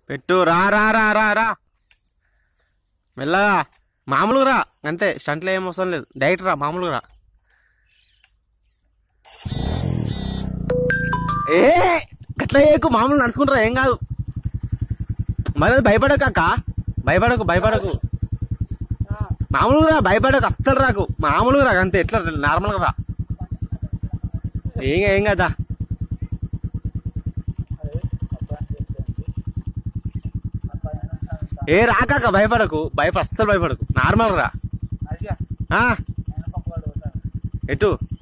పెట్టు రా రా రా రా రా మెల్లగా మామూలుగా రా అంతే స్టంట్లో ఏం అవసరం లేదు డైరెక్ట్ రా మామూలుగా రా ఏ అట్లా చేయకు మామూలు నడుచుకుంటారా ఏం కాదు మరి అది భయపడకు అక్క భయపడకు భయపడకు మామూలుగా రా భయపడకు అస్సలు రాకు మామూలుగా రా అంతే ఎట్లా నార్మల్గా రా ఏం ఏం కదా ఏ రాకాక భయపడకు భయపడ అస్సలు భయపడకు నార్మల్ రా అయ్యా ఆ, నేను పక్కవాడు పోతాను ఎటు